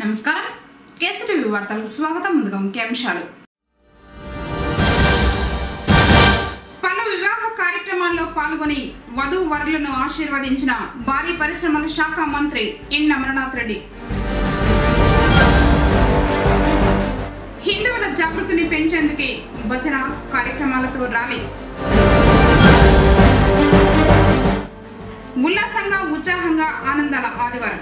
నమస్కారం కేసీటీవీ వార్తలకు స్వాగతం ముందుగా ముఖ్యాంశాలు పలు వివాహ కార్యక్రమాల్లో పాల్గొని వధూ వరులను ఆశీర్వదించిన భారీ పరిశ్రమల శాఖ మంత్రి ఎన్ అమరనాథ్ రెడ్డి హిందువుల జాగృతిని పెంచేందుకే భజన కార్యక్రమాలతో ర్యాలీ ఉల్లాసంగా ఉత్సాహంగా ఆనందాల ఆదివారం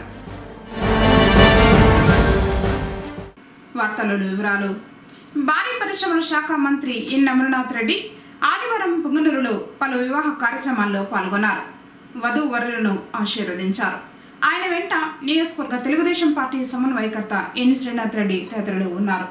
వార్తలోని వివరాలు భారీ పరిశ్రమల శాఖ మంత్రి ఎన్ అమరనాథ్ రెడ్డి ఆదివారం పుంగనూరులో పలు వివాహ కార్యక్రమాల్లో పాల్గొన్నారు వధు వరులను ఆశీర్వదించారు ఆయన వెంట నియోజకవర్గ తెలుగుదేశం పార్టీ సమన్వయకర్త ఎన్ శ్రీనాథ్ రెడ్డి తదితరులు ఉన్నారు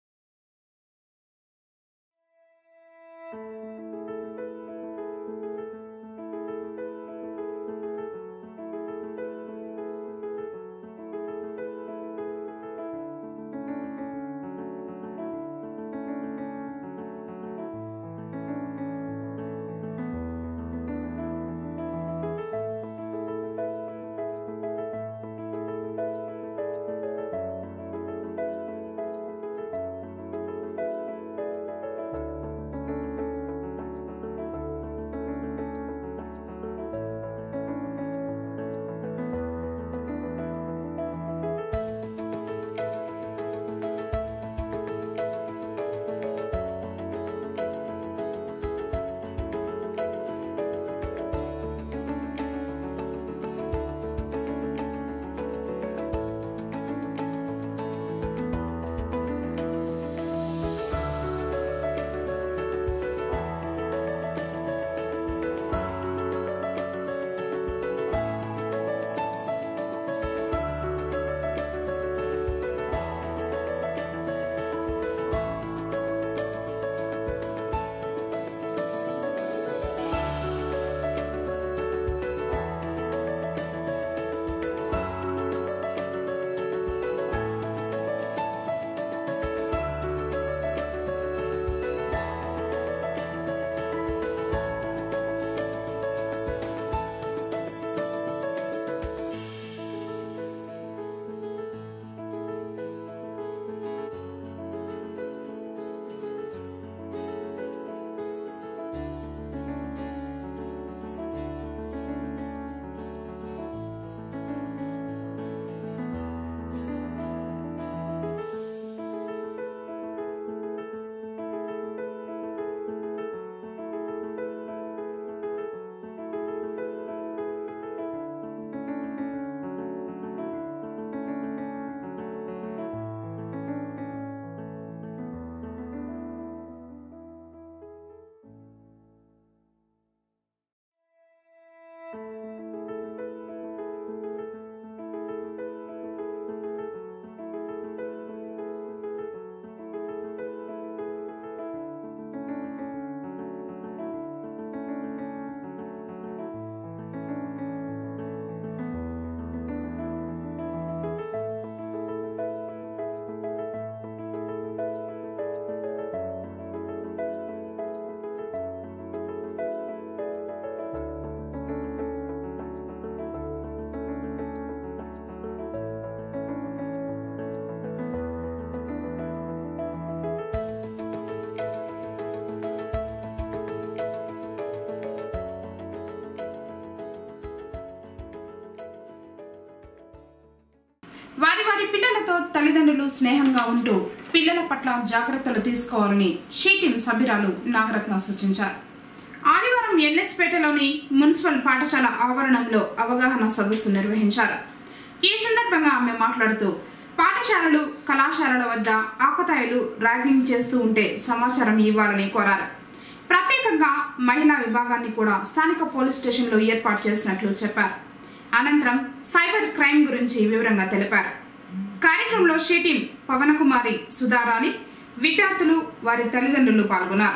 వారి వారి పిల్లలతో తల్లిదండ్రులు స్నేహంగా ఉంటూ పిల్లల పట్ల జాగ్రత్తలు తీసుకోవాలని షీటిం సభ్యురాలు నాగరత్న సూచించారు ఆదివారం ఎన్ఎస్పేటలోని మున్సిపల్ పాఠశాల ఆవరణంలో అవగాహన సదస్సు నిర్వహించారు ఈ సందర్భంగా ఆమె మాట్లాడుతూ పాఠశాలలు కళాశాలల వద్ద ఆకతాయిలు ర్యాగింగ్ చేస్తూ ఉంటే సమాచారం ఇవ్వాలని కోరారు ప్రత్యేకంగా మహిళా విభాగాన్ని కూడా స్థానిక పోలీస్ స్టేషన్లో ఏర్పాటు చేసినట్లు చెప్పారు అనంతరం సైబర్ క్రైమ్ గురించి వివరంగా తెలిపారు కార్యక్రమంలో షీటీం పవనకుమారి సుధారాణి విద్యార్థులు వారి తల్లిదండ్రులు పాల్గొన్నారు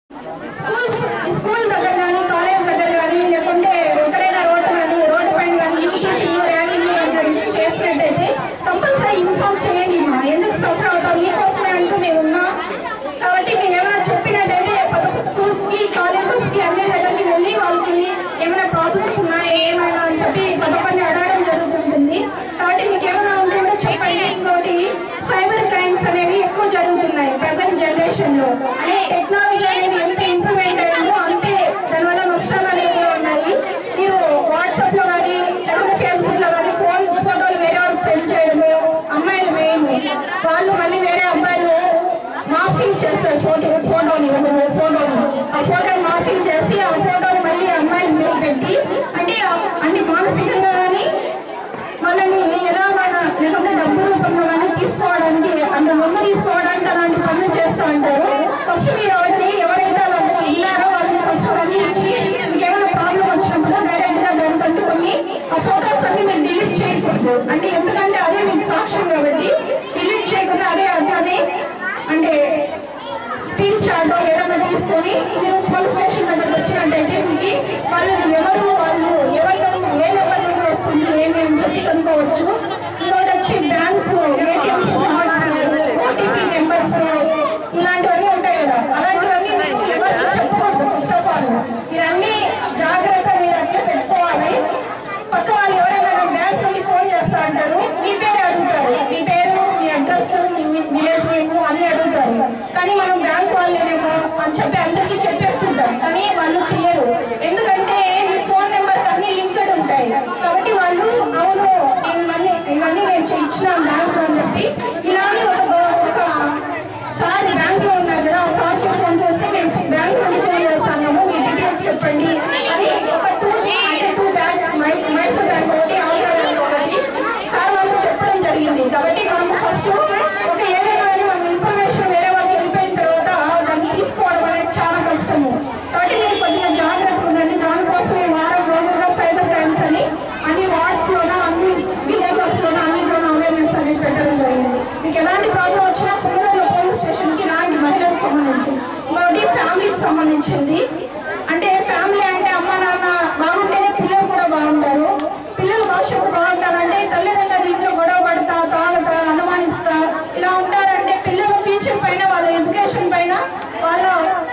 స్కూల్ స్కూల్ దగ్గర కానీ కాలేజ్ దగ్గర కానీ లేకుంటే ఎక్కడైనా రోడ్డు కానీ రోడ్డు పైన కానీ యూటీసీ ర్యాలీలు కానీ చేసినట్టయితే కంపల్సరీ ఇన్ఫార్మ్ చేయండి మా ఎందుకు సఫర్ అవుతాం మీకోసమే అంటూ మేము ఉన్నాం కాబట్టి మీరు ఏమైనా చెప్పినట్టయితే పక్క స్కూల్స్కి కాలేజెస్కి అన్ని దగ్గరికి వెళ్ళి వాళ్ళకి ఏమైనా ప్రాబ్లమ్స్ ఉన్నాయా ఏమైనా అని చెప్పి పదకొండు అడగడం జరుగుతుంటుంది కాబట్టి మీకు ఏమైనా ఉంటే కూడా చెప్పండి ఇంకోటి ఆ ఫోటో మార్ఫింగ్ చేసి ఆ ఫోటోని మళ్ళీ అమ్మాయిల మీద పెట్టి అంటే ఆ- అంటే మానసికంగా కానీ వాళ్ళని ఎలా మన లేకుంటే డబ్బు రూపంలో కానీ తీసుకోవడానికి అంటే ముందు తీసుకోవడానికి అలాంటి పనులు చేస్తూ ఉంటారు ఫస్ట్ మీరు ఎవరిని ఎవరైతే అలా ఉన్నారో వాళ్ళని ఫస్ట్ అవన్నీ ఇచ్చి మీకు ఏమైనా ప్రాబ్లం వచ్చినప్పుడు డైరెక్ట్ గా దానికంటూ కొన్ని ఆ ఫోటోస్ అన్ని మీరు డిలీట్ చేయకూడదు అంటే ఎందుకంటే అదే మీకు సాక్ష్యం కాబట్టి డిలీట్ చేయకుండా అదే అట్లానే అంటే స్క్రీన్ షాట్ ఏదైనా తీసుకొని మీరు పోలీస్ స్టేషన్ దగ్గరకు వచ్చినట్టయితే మీకు వాళ్ళు ఎవరు వాళ్ళు ఎవరి ఏ నెంబర్ నుండి వస్తుంది ఏమి అని చెప్పి కనుక్కోవచ్చు ఇంకోటి వచ్చి బ్యాంక్స్ ఏటీఎం ఓటీపీ నెంబర్స్ ఇలాంటివన్నీ ఉంటాయి కదా అలాంటివన్నీ మీకు ఎవరికి చెప్పకూడదు ఫస్ట్ ఆఫ్ ఆల్ మీరన్నీ జాగ్రత్త మీరు అట్లా పెట్టుకోవాలి పక్క వాళ్ళు ఎవరైనా బ్యాంక్ నుండి ఫోన్ చేస్తా అంటారు మీ పేరు అడుగుతారు మీ పేరు మీ అడ్రస్ మీ విలేజ్ నేమ్ అన్ని అడుగుతారు కానీ మనం బ్యాంక్ వాళ్ళేనేమో అని చెప్పి అందరికీ చెప్పేస్తుంటాం కానీ వాళ్ళు చెయ్యరు ఎందుకంటే మీ ఫోన్ నెంబర్ అన్ని లింక్డ్ ఉంటాయి కాబట్టి వాళ్ళు అవును ఇవన్నీ ఇవన్నీ నేను ఇచ్చిన బ్యాంక్ అని చెప్పి ఇలానే ఒక ఒక సార్ బ్యాంక్ లో ఉన్నారు కదా ఆ సార్కి ఫోన్ చేస్తే మేము బ్యాంక్ నుండి ఫోన్ చేస్తాము మీ డీటెయిల్స్ చెప్పండి అని ఒక టూ అంటే టూ బ్యాంక్స్ మైసూర్ బ్యాంక్ ఒకటి ఆంధ్ర బ్యాంక్ ఒకటి సార్ వాళ్ళు చెప్పడం జరిగింది కాబట్టి మనం ఫస్ట్ ఒక ఏదైనా కానీ మనం ఇన్ఫర్మేషన్ వేరే వాళ్ళకి వెళ్ళిపోయిన తర్వాత దాన్ని తీసుకోవడం అనేది చాలా కష్టము కాబట్టి మీరు కొద్దిగా జాగ్రత్తగా ఉండండి దానికోసమే వారం రోజులుగా సైబర్ క్రైమ్స్ అని అన్ని వార్డ్స్ లోన అన్ని విలేజెస్ లోన అన్నింటిలోనూ అవేర్నెస్ అనేది పెట్టడం జరిగింది మీకు ఎలాంటి ప్రాబ్లం వచ్చినా పునరుల పోలీస్ స్టేషన్ కి రాండి మహిళలకు సంబంధించి ఇంకోటి ఫ్యామిలీకి సంబంధించింది అంటే ఫ్యామిలీ అంటే అమ్మ నాన్న బాగుంటేనే పిల్లలు కూడా బాగుంటారు పిల్లలు భవిష్యత్తు బాగుంటారంటే తల్లిదండ్రులు ఇంట్లో గొడవ పడతా తాగుతా అనుమానిస్తా ఇలా ఉంటారంటే పిల్లల ఫ్యూచర్ పైన వాళ్ళ ఎడ్యుకేషన్ పైన వాళ్ళ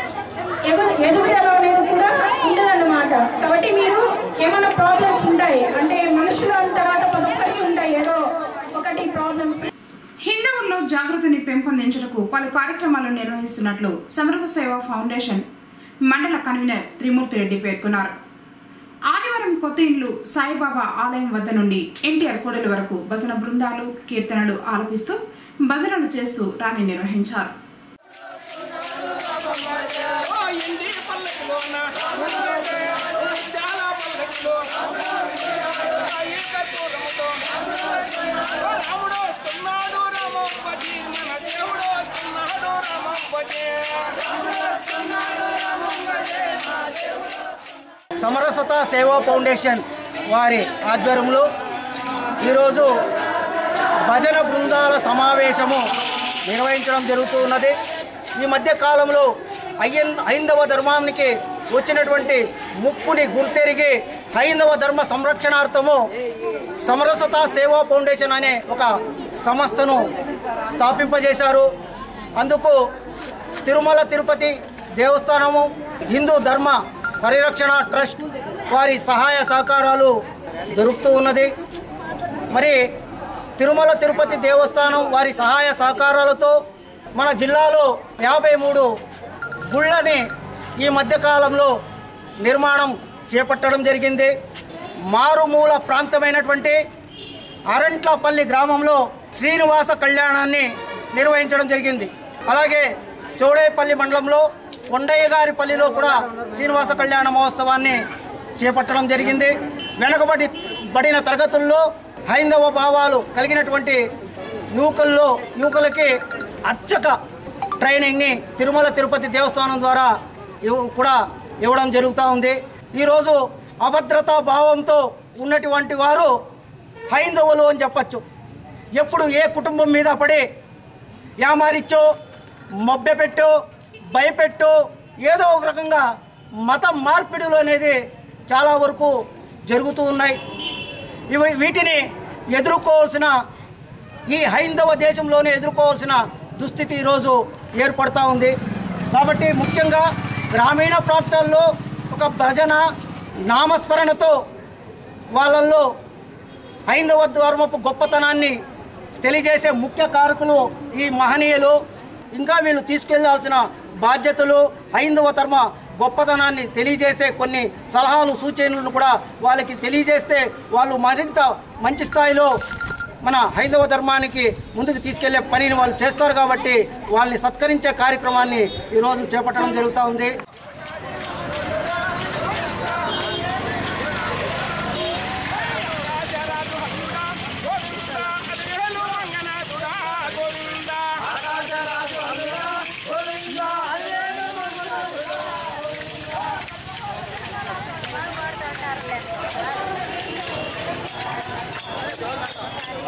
ఎదు ఎదుగుదల అనేది కూడా ఉండదన్నమాట కాబట్టి మీరు ఏమైనా ప్రాబ్లమ్స్ ఉంటాయి అంటే మనుషులు అన్న తర్వాత ప్రతి ఒక్కరికి ఉంటాయి ఏదో ఒకటి ప్రాబ్లమ్స్ హిందువుల్లో జాగృతిని పెంపొందించుటకు పలు కార్యక్రమాలు నిర్వహిస్తున్నట్లు సమర్థ సేవా ఫౌండేషన్ మండల కన్వీనర్ త్రిమూర్తి రెడ్డి పేర్కొన్నారు ఆదివారం కొత్త ఇల్లు సాయిబాబా ఆలయం వద్ద నుండి ఎన్టీఆర్ కోడలి వరకు భజన బృందాలు కీర్తనలు ఆలపిస్తూ భజనలు చేస్తూ ర్యాలీ నిర్వహించారు ఇంటి పల్లకిలోన చాలా పల్లకిలో ఏకత్వముతో రాముడు వస్తున్నాడు రామోపతి మన దేవుడు వస్తున్నాడు రామోపతి సమరసత సేవా ఫౌండేషన్ వారి ఆధ్వర్యంలో ఈరోజు భజన బృందాల సమావేశము నిర్వహించడం జరుగుతూ ఉన్నది ఈ మధ్య కాలంలో అయ్యన్ హైందవ ధర్మానికి వచ్చినటువంటి ముప్పుని గుర్తెరిగి హైందవ ధర్మ సంరక్షణార్థము సమరసత సేవా ఫౌండేషన్ అనే ఒక సంస్థను స్థాపింపజేశారు అందుకు తిరుమల తిరుపతి దేవస్థానము హిందూ ధర్మ పరిరక్షణ ట్రస్ట్ వారి సహాయ సహకారాలు దొరుకుతూ ఉన్నది మరి తిరుమల తిరుపతి దేవస్థానం వారి సహాయ సహకారాలతో మన జిల్లాలో యాభై మూడు గుళ్ళని ఈ మధ్యకాలంలో నిర్మాణం చేపట్టడం జరిగింది మారుమూల ప్రాంతమైనటువంటి అరంట్లపల్లి గ్రామంలో శ్రీనివాస కళ్యాణాన్ని నిర్వహించడం జరిగింది అలాగే చౌడేపల్లి మండలంలో కొండయ్య గారి పల్లిలో కూడా శ్రీనివాస కళ్యాణ మహోత్సవాన్ని చేపట్టడం జరిగింది వెనుకబడి పడిన తరగతుల్లో హైందవ భావాలు కలిగినటువంటి యువకుల్లో యువకులకి అర్చక ట్రైనింగ్ని తిరుమల తిరుపతి దేవస్థానం ద్వారా ఇవ్- కూడా ఇవ్వడం జరుగుతూ ఉంది ఈరోజు అభద్రతా భావంతో ఉన్నటువంటి వారు హైందవులు అని చెప్పచ్చు ఎప్పుడు ఏ కుటుంబం మీద పడి యామారిచ్చో మభ్యపెట్టో భయపెట్టో ఏదో ఒక రకంగా మత మార్పిడులు అనేది చాలా వరకు జరుగుతూ ఉన్నాయి ఇవి వీటిని ఎదుర్కోవాల్సిన ఈ హైందవ దేశంలోనే ఎదుర్కోవాల్సిన దుస్థితి ఈరోజు ఏర్పడతా ఉంది కాబట్టి ముఖ్యంగా గ్రామీణ ప్రాంతాల్లో ఒక భజన నామస్మరణతో వాళ్ళల్లో హైందవ ధర్మపు గొప్పతనాన్ని తెలియజేసే ముఖ్య కారకులు ఈ మహనీయులు ఇంకా వీళ్ళు తీసుకెళ్లాల్సిన బాధ్యతలు హైందవ ధర్మ గొప్పతనాన్ని తెలియజేసే కొన్ని సలహాలు సూచనలను కూడా వాళ్ళకి తెలియజేస్తే వాళ్ళు మరింత మంచి స్థాయిలో మన హైందవ ధర్మానికి ముందుకు తీసుకెళ్లే పనిని వాళ్ళు చేస్తారు కాబట్టి వాళ్ళని సత్కరించే కార్యక్రమాన్ని ఈరోజు చేపట్టడం జరుగుతూ ఉంది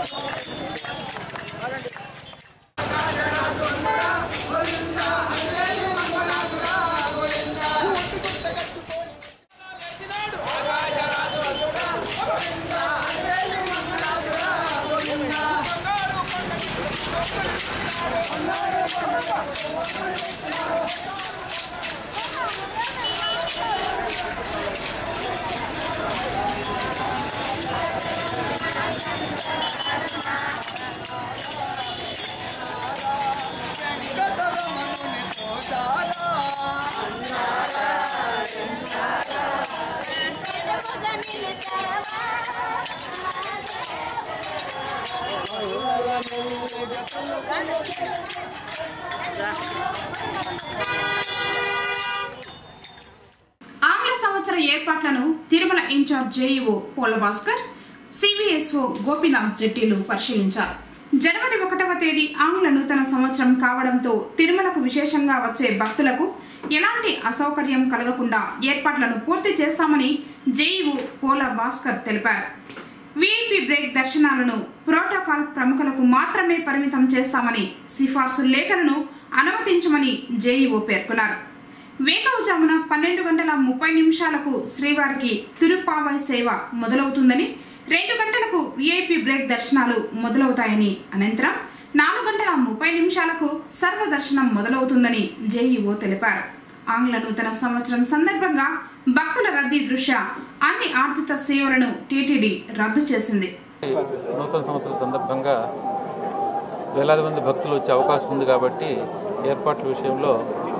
ఆంగ్ల సంవత్సర ఏర్పాట్లను Tirumala in-charge JEO Pola Bhaskar CVSO Gopinath జెట్టీలు పరిశీలించారు జనవరి ఒకటవ తేదీ ఆంగ్ల నూతన సంవత్సరం కావడంతో తిరుమలకు విశేషంగా వచ్చే భక్తులకు ఎలాంటి అసౌకర్యం కలగకుండా ఏర్పాట్లను పూర్తి చేస్తామని జేఈఓ పోల భాస్కర్ తెలిపారు వీఐపీ బ్రేక్ దర్శనాలను ప్రోటోకాల్ ప్రముఖులకు మాత్రమే పరిమితం చేస్తామని సిఫార్సు లేఖలను అనుమతించమని జేఈఓ పేర్కొన్నారు వేకవజామున పన్నెండు గంటల ముప్పై నిమిషాలకు శ్రీవారికి తిరుపావై సేవ మొదలవుతుందని రెండు గంటలకు విఐపి బ్రేక్ దర్శనాలు మొదలవుతాయని అనంతరం నాలుగు గంటల ముప్పై నిమిషాలకు సర్వ దర్శనం మొదలవుతుందని జేఈఓ తెలిపారు ఆంగ్ల నూతన సంవత్సరం సందర్భంగా భక్తుల రద్దీ దృష్ట్యా అన్ని ఆర్జిత సేవలను టీటీడీ రద్దు చేసింది నూతన సంవత్సరం సందర్భంగా వేలాది మంది భక్తులు వచ్చే అవకాశం ఉంది కాబట్టి ఏర్పాట్ల విషయంలో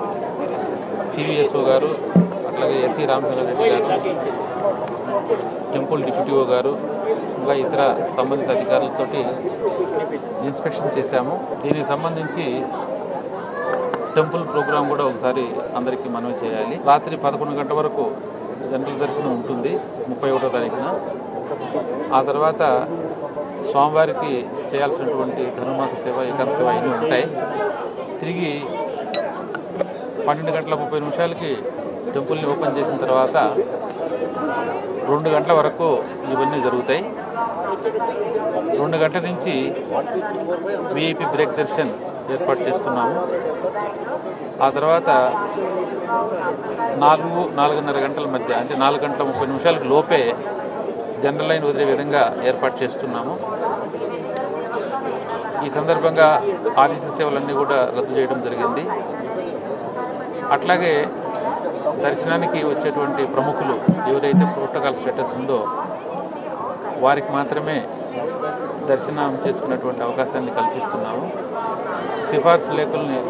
సివిఎస్ఓ గారు అట్లాగే ఎస్సీ రామచంద్రారెడ్డి గారు టెంపుల్ డిప్యూటీఓ గారు ఇంకా ఇతర సంబంధిత అధికారులతోటి ఇన్స్పెక్షన్ చేశాము దీనికి సంబంధించి టెంపుల్ ప్రోగ్రాం కూడా ఒకసారి అందరికీ మనవి చేయాలి రాత్రి పదకొండు గంటల వరకు జనరల్ దర్శనం ఉంటుంది ముప్పై ఒకటో తారీఖున ఆ తర్వాత స్వామివారికి చేయాల్సినటువంటి ధనుమాత సేవ ఏకాంత సేవ ఇవన్నీ ఉంటాయి తిరిగి పన్నెండు గంటల ముప్పై నిమిషాలకి టెంపుల్ని ఓపెన్ చేసిన తర్వాత రెండు గంటల వరకు ఇవన్నీ జరుగుతాయి రెండు గంటల నుంచి విఐపి బ్రేక్ దర్శన్ ఏర్పాటు చేస్తున్నాము ఆ తర్వాత నాలుగు నాలుగున్నర గంటల మధ్య అంటే నాలుగు గంటల ముప్పై నిమిషాలకు లోపే జనరల్ లైన్ వదిలే విధంగా ఏర్పాటు చేస్తున్నాము ఈ సందర్భంగా ఆర్టీసీ సేవలన్నీ కూడా రద్దు చేయడం జరిగింది అట్లాగే దర్శనానికి వచ్చేటువంటి ప్రముఖులు ఎవరైతే ప్రోటోకాల్ స్టేటస్ ఉందో వారికి మాత్రమే దర్శనం చేసుకునేటువంటి అవకాశాన్ని కల్పిస్తున్నాము సిఫార్సు లేఖల్ని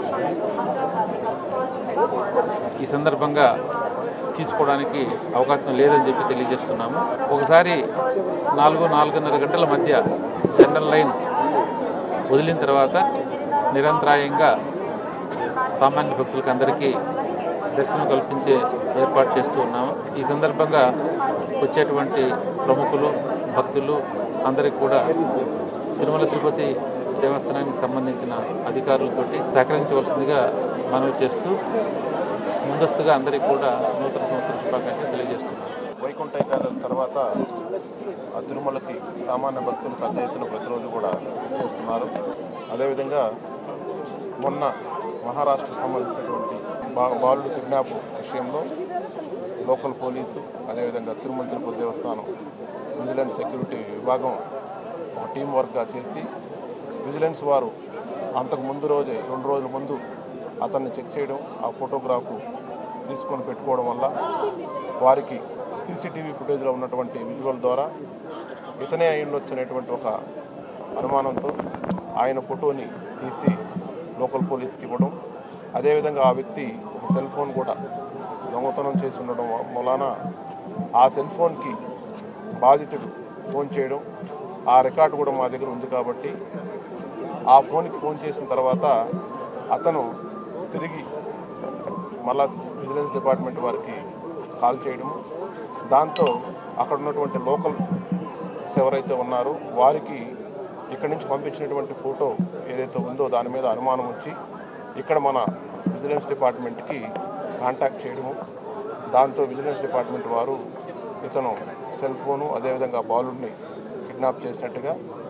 ఈ సందర్భంగా తీసుకోవడానికి అవకాశం లేదని చెప్పి తెలియజేస్తున్నాము ఒకసారి నాలుగు నాలుగున్నర గంటల మధ్య జనరల్ లైన్ వదిలిన తర్వాత నిరంతరాయంగా సామాన్య భక్తులకు అందరికీ దర్శనం కల్పించే ఏర్పాటు చేస్తూ ఉన్నాము ఈ సందర్భంగా వచ్చేటువంటి ప్రముఖులు భక్తులు అందరికీ కూడా తిరుమల తిరుపతి దేవస్థానానికి సంబంధించిన అధికారులతోటి సహకరించవలసిందిగా మనవి చేస్తూ ముందస్తుగా అందరికీ కూడా నూతన సంవత్సర శుభాకాంక్షలు తెలియజేస్తున్నాను వైకుంఠ ఏకాదశి తర్వాత ఆ తిరుమలకి సామాన్య భక్తులు పెద్ద ఎత్తున ప్రతిరోజు కూడా చేస్తున్నారు అదేవిధంగా మొన్న మహారాష్ట్రకు సంబంధించినటువంటి బా బాలుడు కిడ్నాప్ విషయంలో లోకల్ పోలీసు అదేవిధంగా తిరుమల తిరుపతి దేవస్థానం విజిలెన్స్ సెక్యూరిటీ విభాగం ఒక టీం వర్క్గా చేసి విజిలెన్స్ వారు అంతకు ముందు రోజే రెండు రోజుల ముందు అతన్ని చెక్ చేయడం ఆ ఫోటోగ్రాఫ్ తీసుకొని పెట్టుకోవడం వల్ల వారికి సీసీటీవీ ఫుటేజ్లో ఉన్నటువంటి విజువల్ ద్వారా ఇతనే అయ్యుండొచ్చినటువంటి ఒక అనుమానంతో ఆయన ఫోటోని తీసి లోకల్ పోలీస్కి ఇవ్వడం అదేవిధంగా ఆ వ్యక్తి ఒక సెల్ ఫోన్ కూడా దొంగతనం చేసి ఉండడం మూలాన ఆ సెల్ ఫోన్కి బాధితుడు ఫోన్ చేయడం ఆ రికార్డు కూడా మా దగ్గర ఉంది కాబట్టి ఆ ఫోన్కి ఫోన్ చేసిన తర్వాత అతను తిరిగి మళ్ళా విజిలెన్స్ డిపార్ట్మెంట్ వారికి కాల్ చేయడము దాంతో అక్కడ ఉన్నటువంటి లోకల్ ఎవరైతే ఉన్నారో వారికి ఇక్కడి నుంచి పంపించినటువంటి ఫోటో ఏదైతే ఉందో దాని మీద అనుమానం వచ్చి ఇక్కడ మన విజిలెన్స్ డిపార్ట్మెంట్కి కాంటాక్ట్ చేయడము దాంతో విజిలెన్స్ డిపార్ట్మెంట్ వారు ఇతను సెల్ ఫోను అదేవిధంగా బాలుడిని కిడ్నాప్ చేసినట్టుగా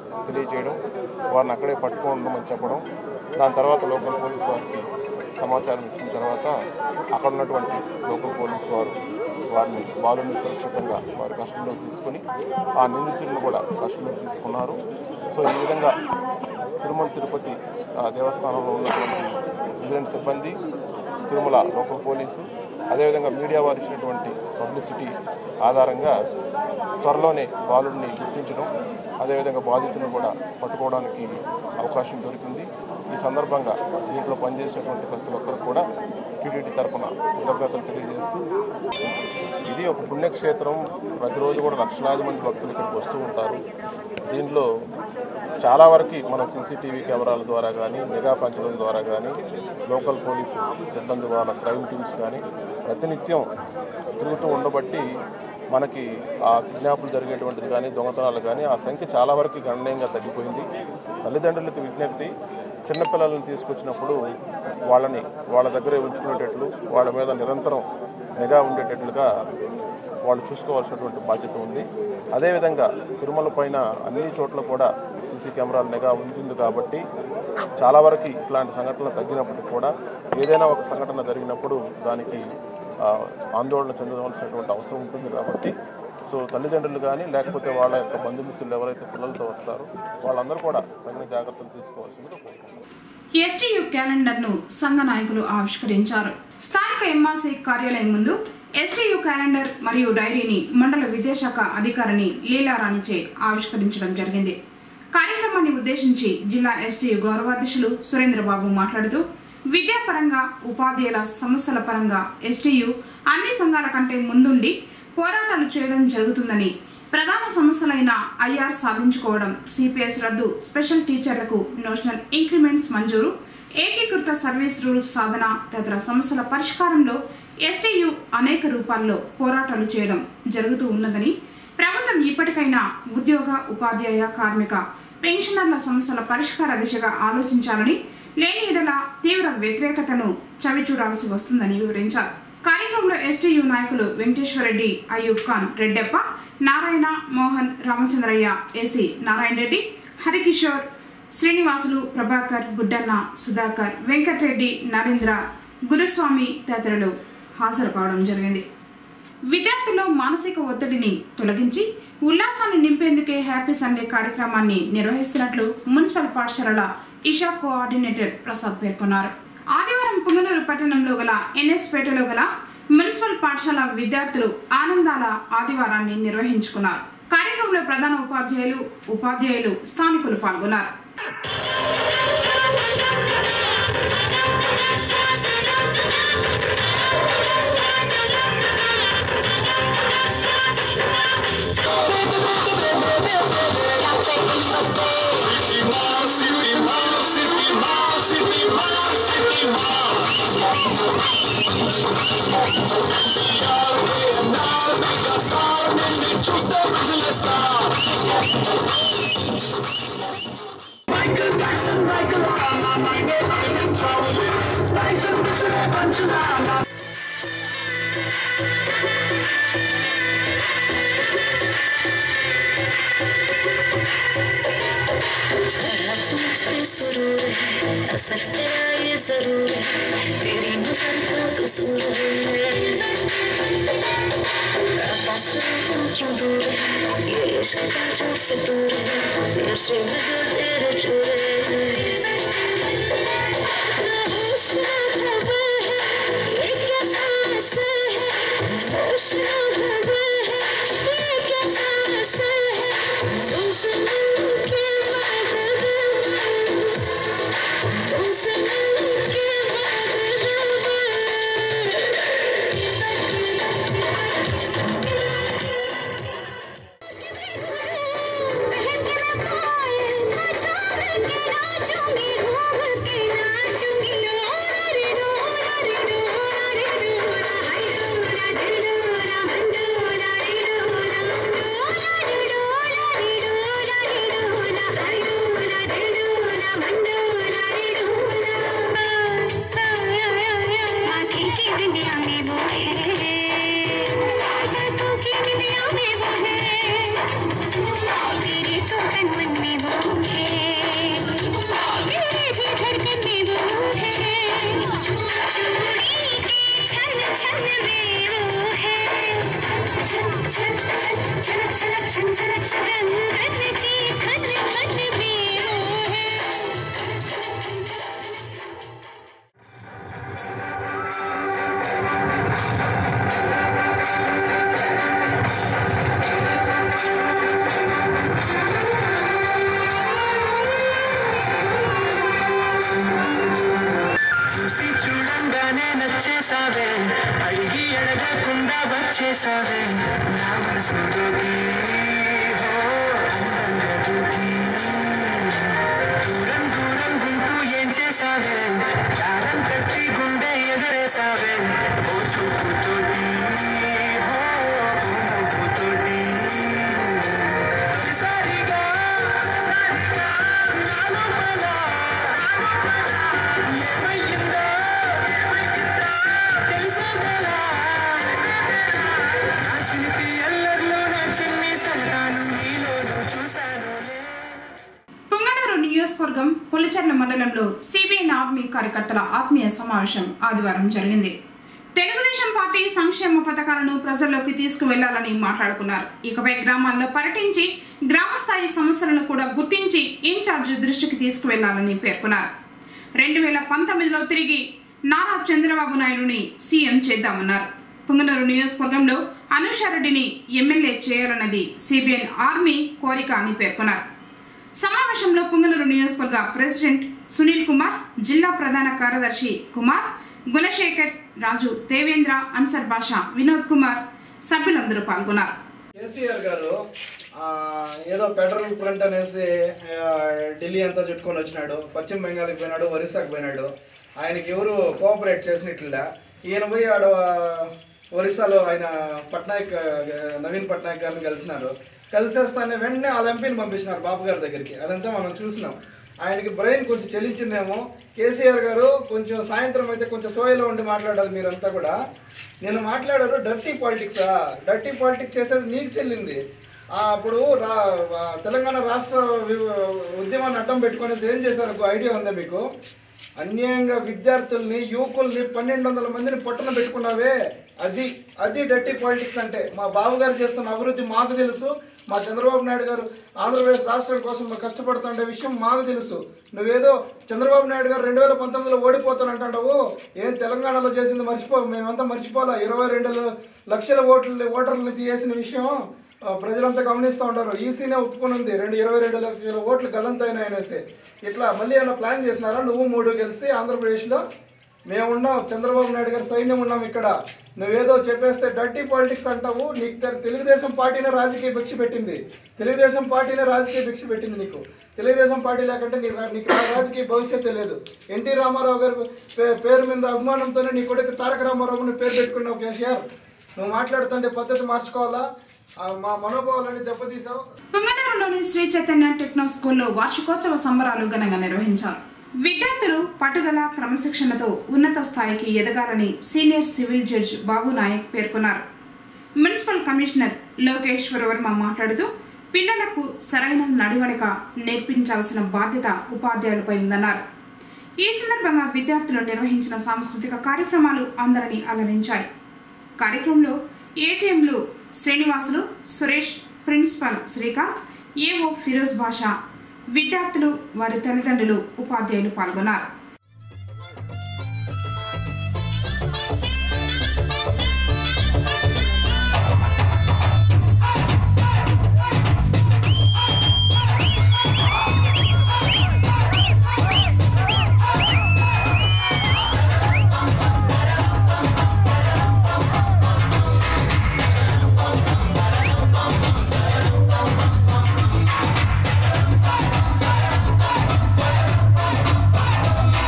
తెలియజేయడం వారిని అక్కడే పట్టుకోవడం చెప్పడం దాని తర్వాత లోకల్ పోలీస్ వారికి సమాచారం ఇచ్చిన తర్వాత అక్కడ ఉన్నటువంటి లోకల్ పోలీస్ వారు వారిని బాలుని సురక్షితంగా వారి కస్టడీలో తీసుకొని ఆ నిందితులను కూడా కస్టడీలో తీసుకున్నారు సో ఈ విధంగా తిరుమల తిరుపతి ఆ, దేవస్థానంలో ఉన్నటువంటి విజిలెన్స్ సిబ్బంది తిరుమల లోకల్ పోలీసు అదేవిధంగా మీడియా వారు ఇచ్చినటువంటి పబ్లిసిటీ ఆధారంగా త్వరలోనే బాలుడిని గుర్తించడం అదేవిధంగా బాధితులను కూడా పట్టుకోవడానికి అవకాశం దొరికింది ఈ సందర్భంగా దీంట్లో పనిచేసేటువంటి ప్రతి ఒక్కరు కూడా టీటీడీ తరఫున కృతజ్ఞతలు తెలియజేస్తూ ఇది ఒక పుణ్యక్షేత్రం ప్రతిరోజు కూడా లక్షలాది మంది భక్తులు ఇక్కడికి వస్తూ ఉంటారు దీనిలో చాలా వరకు మన సీసీటీవీ కెమెరాల ద్వారా కానీ నిఘా పంచడం ద్వారా కానీ లోకల్ పోలీసు సిబ్బంది వాళ్ళ క్రైమ్ టీమ్స్ కానీ ప్రతినిత్యం తిరుగుతూ ఉండబట్టి మనకి ఆ కిడ్నాపులు జరిగేటువంటిది కానీ దొంగతనాలు కానీ ఆ సంఖ్య చాలా వరకు గణనీయంగా తగ్గిపోయింది తల్లిదండ్రులకు విజ్ఞప్తి చిన్నపిల్లలను తీసుకొచ్చినప్పుడు వాళ్ళని వాళ్ళ దగ్గరే ఉంచుకునేటట్లు వాళ్ళ మీద నిరంతరం నిఘా ఉండేటట్లుగా వాళ్ళు చూసుకోవాల్సినటువంటి బాధ్యత ఉంది అదేవిధంగా తిరుమల పైన అన్ని చోట్ల కూడా సీసీ కెమెరాల నిఘా ఉంటుంది కాబట్టి చాలా వరకు ఇట్లాంటి సంఘటనలు తగ్గినప్పటికీ కూడా ఏదైనా ఒక సంఘటన జరిగినప్పుడు దానికి ఆ, ఆందోళన చెందవలసినటువంటి అవసరం ఉంటుంది కాబట్టి సో తల్లిదండ్రులు కానీ లేకపోతే వాళ్ళ యొక్క బంధుమిత్రులు ఎవరైతే పిల్లలతో వస్తారో వాళ్ళందరూ కూడా తగిన జాగ్రత్తలు తీసుకోవాల్సిందిగా కోరుకుంటున్నాను ఎస్టీయు క్యాలెండర్ ను సంఘ నాయకులు ఆవిష్కరించారు స్థానిక ఎంఆర్సీ కార్యాలయం ముందు ఎస్టీయు క్యాలెండర్ మరియు డైరీని మండల విద్యాశాఖ అధికారిని లీలారాణిచే ఆవిష్కరించడం జరిగింది కార్యక్రమాన్ని ఉద్దేశించి జిల్లా ఎస్టీయు గౌరవాధ్యక్షులు సురేంద్రబాబు మాట్లాడుతూ విద్యాపరంగా ఉపాధ్యాయుల సమస్యల పరంగా ఎస్టీయు అన్ని సంఘాల కంటే ముందుండి పోరాటాలు చేయడం జరుగుతుందని ప్రధాన సమస్యలైన ఐఆర్ సాధించుకోవడం సిపిఎస్ రద్దు స్పెషల్ టీచర్లకు నోషనల్ ఇంక్రిమెంట్స్ మంజూరు ఏకీకృత సర్వీస్ రూల్స్ సాధన తదితర సమస్యల పరిష్కారంలో ఎస్టీయు అనేక రూపాల్లో పోరాటాలు చేయడం జరుగుతూ ఉన్నదని ప్రభుత్వం ఇప్పటికైనా ఉద్యోగ ఉపాధ్యాయ కార్మిక పెన్షనర్ల సమస్యల పరిష్కార దిశగా ఆలోచించాలని లేని ఎడల తీవ్ర వ్యతిరేకతను చవిచూడాల్సి వస్తుందని వివరించారు కార్యక్రమంలో ఎస్టీయు నాయకులు వెంకటేశ్వరరెడ్డి అయ్యూబ్ ఖాన్ రెడ్డప్ప నారాయణ మోహన్ రామచంద్రయ్య ఎసి నారాయణ రెడ్డి హరికిషోర్ శ్రీనివాసులు ప్రభాకర్ గుడ్డన్న సుధాకర్ వెంకటరెడ్డి నరేంద్ర గురుస్వామి తదితరులు హాజరు కావడం జరిగింది విద్యార్థుల్లో మానసిక ఒత్తిడిని తొలగించి ఉల్లాసాన్ని నింపేందుకే హ్యాపీ సండే కార్యక్రమాన్ని నిర్వహిస్తున్నట్లు మున్సిపల్ పాఠశాలల ఇషా కోఆర్డినేటర్ ప్రసాద్ పేర్కొన్నారు ఆదివారం పుంగనూరు పట్టణంలో గల ఎన్ఎస్ పేటలో గల మున్సిపల్ పాఠశాల విద్యార్థులు ఆనందాల ఆదివారాన్ని నిర్వహించుకున్నారు కార్యక్రమంలో ప్రధాన ఉపాధ్యాయులు ఉపాధ్యాయులు స్థానికులు పాల్గొన్నారు सुरूर है असर तेरा ये जरूर है तेरी नजर का कसूर है बस तू क्यों दूर है ये इश्क का जो फितूर है नशे में जो तेरे चूर है होश ना खबर है ये कैसा असर है होश ना खबर है ये कैसा असर है तुमसे मिलके मैं तुमसे मिलके मैं చూసి చూడంగానే నచ్చేసావే అడిగి అడగకుండా వచ్చేసావే నా మనసులోకి హో, అందంగా దూకి దూరం దూరం గుంటూ ఏం చేసావే దారం కట్టి గుండె ఎగరేసావే ఓ చూపుతోటి హో, ఓ నవ్వుతోటి సారిగా నా లోపల ఏమయ్యిందో తెలిసేదేలా నా చిలిపి ఎల్లర్లో నా చిన్ని సరదాను నీలోనూ చూశానులే పుంగనూరు నియోజకవర్గం పులిచెర్ల మండలంలో సిబిఎన్ ఆర్మీ కార్యకర్తల ఆత్మీయ సమావేశం ఆదివారం జరిగింది తెలుగుదేశం పార్టీ సంక్షేమ పథకాలను ప్రజల్లోకి తీసుకువెళ్లాలని మాట్లాడుకున్నారు ఇకపై గ్రామాల్లో పర్యటించి గ్రామ స్థాయి సమస్యలను కూడా గుర్తించి ఇన్ఛార్జ్ దృష్టికి తీసుకువెళ్లాలని పేర్కొన్నారు రెండు వేల పంతొమ్మిదిలో తిరిగి నారా చంద్రబాబు నాయుడుని సీఎం చేద్దామన్నారు పుంగనూరు నియోజకవర్గంలో అనూషారెడ్డిని ఎమ్మెల్యే చేయాలన్నది సిబిఎన్ ఆర్మీ కోరిక అని పేర్కొన్నారు సమావేశంలో పుంగనూరు నియోజకవర్గ ప్రెసిడెంట్ సునీల్ కుమార్ జిల్లా ప్రధాన కార్యదర్శి కుమార్ గుణశేఖర్ రాజు దేవేంద్ర అన్సర్ బాషా వినోద్ కుమార్ సభ్యులందరూ పాల్గొన్నారు కేసీఆర్ గారు ఆ, ఏదో పెట్రోల్ ఫ్రంట్ అనేసి ఆ, ఢిల్లీ అంతా చుట్టుకొని వచ్చినాడు పశ్చిమ బెంగాల్కి పోయినాడు ఒరిస్సాకి పోయినాడు ఆయనకి ఎవరు కోఆపరేట్ చేసినట్లే ఈయన పోయి ఆడ ఒరిస్సాలో ఆయన పట్నాయక్ ఆ, నవీన్ పట్నాయక్ గారిని కలిసినారు కలిసేస్తానే వెంటనే వాళ్ళ ఎంపీని పంపించినారు బాబు గారి దగ్గరికి అదంతా మనం చూసినాం ఆయనకి బ్రెయిన్ కొంచెం చెలించిందేమో కేసీఆర్ గారు కొంచెం సాయంత్రం అయితే కొంచెం సోయలో ఉండి మాట్లాడాలి మీరంతా కూడా నేను మాట్లాడారు డర్టీ పాలిటిక్సా డర్టీ పాలిటిక్స్ చేసేది నీకు చెల్లింది ఆ, అప్పుడు రా ఆ, తెలంగాణ రాష్ట్ర వి- ఉద్యమాన్ని అడ్డం పెట్టుకునేసి ఏం చేశారు ఐడియా ఉందా మీకు అన్యాయంగా విద్యార్థుల్ని యువకుల్ని పన్నెండు వందల మందిని పొట్టన పెట్టుకున్నావే అది అది డర్టీ పాలిటిక్స్ అంటే మా బావగారు చేస్తున్న అభివృద్ధి మాకు తెలుసు మా చంద్రబాబు నాయుడు గారు ఆంధ్రప్రదేశ్ రాష్ట్రం కోసం కష్టపడుతుండే విషయం మాకు తెలుసు నువ్వేదో చంద్రబాబు నాయుడు గారు రెండు వేల పంతొమ్మిదిలో ఓడిపోతానంటావు ఏం తెలంగాణలో చేసింది మర్చిపో మేమంతా మర్చిపోలా ఇరవై రెండు లక్షల ఓట్లు ఓటర్లని తీసేసిన విషయం ఆ, ప్రజలంతా గమనిస్తూ ఉంటారు ఈసీనే ఒప్పుకొని ఉంది రెండు ఇరవై రెండు లక్షల ఓట్లు గల్లంతైనా అనేసి ఇట్లా మళ్ళీ ఏమైనా ప్లాన్ చేసినారా నువ్వు మూడు కలిసి ఆంధ్రప్రదేశ్లో మేమున్నాం చంద్రబాబు నాయుడు గారి సైన్యం ఉన్నాం ఇక్కడ నువ్వేదో చెప్పేస్తే డర్టీ పాలిటిక్స్ అంటావు నీకు తె- తెలుగుదేశం పార్టీనే రాజకీయ భిక్ష పెట్టింది తెలుగుదేశం పార్టీనే రాజకీయ భిక్ష పెట్టింది నీకు తెలుగుదేశం పార్టీ లేకుంటే నీ రా- నీకు రా- రాజకీయ భవిష్యత్తు లేదు ఎన్టీ రామారావు గారి పే- పేరు మీద అభిమానంతోనే నీ కొడుకు తారక రామారావుని పేరు పెట్టుకున్నావు కేసీఆర్ నువ్వు మాట్లాడుతుంటే పద్ధతి మార్చుకోవాలా ఆ, మా మనోభావాలని దెబ్బతీసావు పుంగనూరులోని శ్రీ చైతన్య టెక్నో స్కూల్లో వార్షికోత్సవ సంబరాలు ఘనంగా నిర్వహించారు విద్యార్థులు పట్టుదల క్రమశిక్షణతో ఉన్నత స్థాయికి ఎదగాలని senior civil judge Babu Nayak పేర్కొన్నారు మున్సిపల్ కమిషనర్ లోకేశ్వర వర్మ మాట్లాడుతూ పిల్లలకు సరైన నడవడిక నేర్పించాల్సిన బాధ్యత ఉపాధ్యాయులపై ఉందన్నారు ఈ సందర్భంగా విద్యార్థులు నిర్వహించిన సాంస్కృతిక కార్యక్రమాలు అందరినీ అలరించాయి కార్యక్రమంలో ఏజీఎంలు శ్రీనివాసులు సురేష్ ప్రిన్సిపల్ శ్రీకాంత్ ఏఓ ఫిరోజ్ బాషా విద్యార్థులు వారి తల్లిదండ్రులు ఉపాధ్యాయులు పాల్గొన్నారు Thank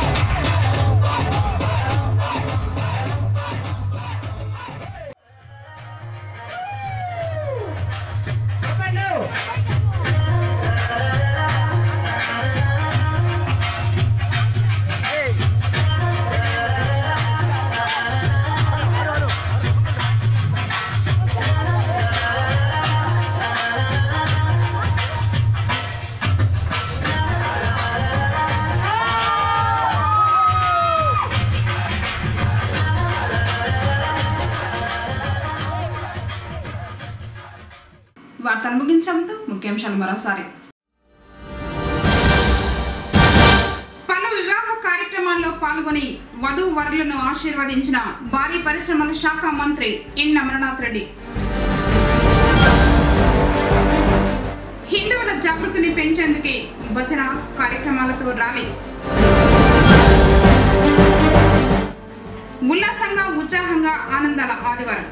వార్తలు ముగించడంతో ముఖ్యాంశాలు మరోసారి పలు వివాహ కార్యక్రమాల్లో పాల్గొని వధూ వరులను ఆశీర్వదించిన భారీ పరిశ్రమల శాఖ మంత్రి ఎన్ అమరనాథ్ రెడ్డి హిందువుల జాగృతిని పెంచేందుకే భజన కార్యక్రమాలతో ర్యాలీ ఉల్లాసంగా ఉత్సాహంగా ఆనందాల ఆదివారం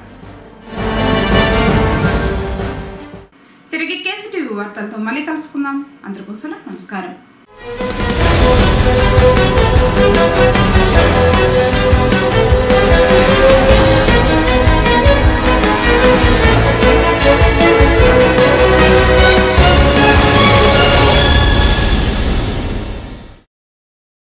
తిరిగి కేసు టీవీ వార్తలతో మళ్ళీ కలుసుకుందాం అందరికోసం నమస్కారం